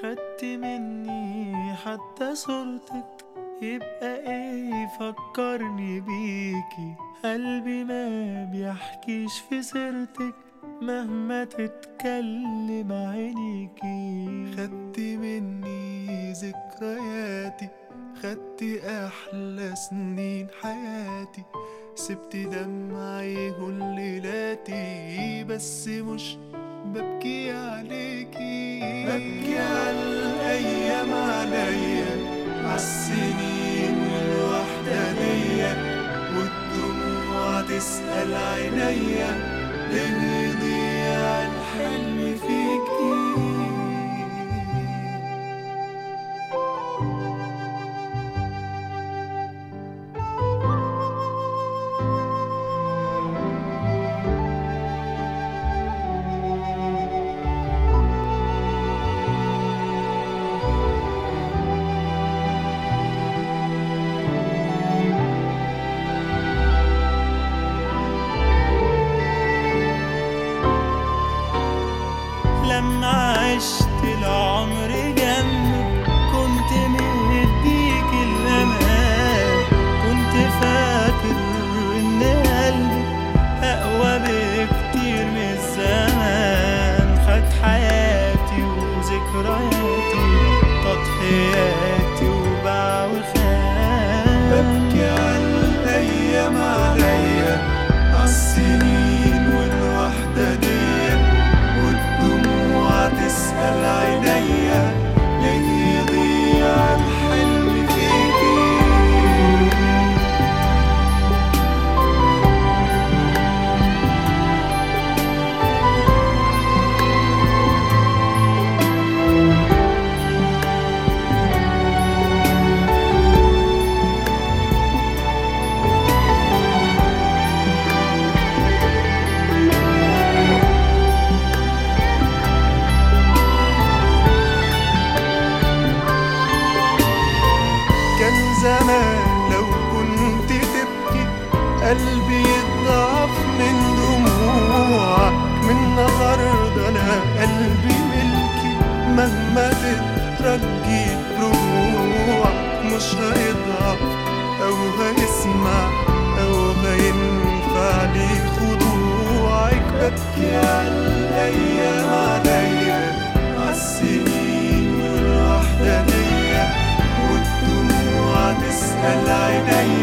خدت مني حتى صورتك يبقى ايه فكرني بيكي قلبي ما بيحكيش في سيرتك مهما تتكلم عينيكي خدت مني ذكرياتي خدت احلى سنين حياتي سبت دمعي كل ليلاتي بس مش ببكي عليكي ببكي على الايام عليا عالسنين والوحدانية والدموع تسأل عينيا ليه يضيع الحلم فيكي لما عشت العمر جنبك كنت مديك الأمان كنت فاكر إن قلبي أقوى بكتير من الزمان خد حياتي وذكرياتي تضحياتي وباع وخان ببكي على الأيام عليا عالسنين والوحدانية والدموع تسأل عينيا ليه يضيع الحلم فيكي كان زمان لو كنت تبكي قلبي يضعف من دموعك من النهاردة أنا قلبي ملكي مهما تترجي رجوعك مش هيضعف أو هيسمع أو هينفع لي خضوعك ببكي على الأيام عليا عالسنين والوحدانية والدموع تسأل عينيا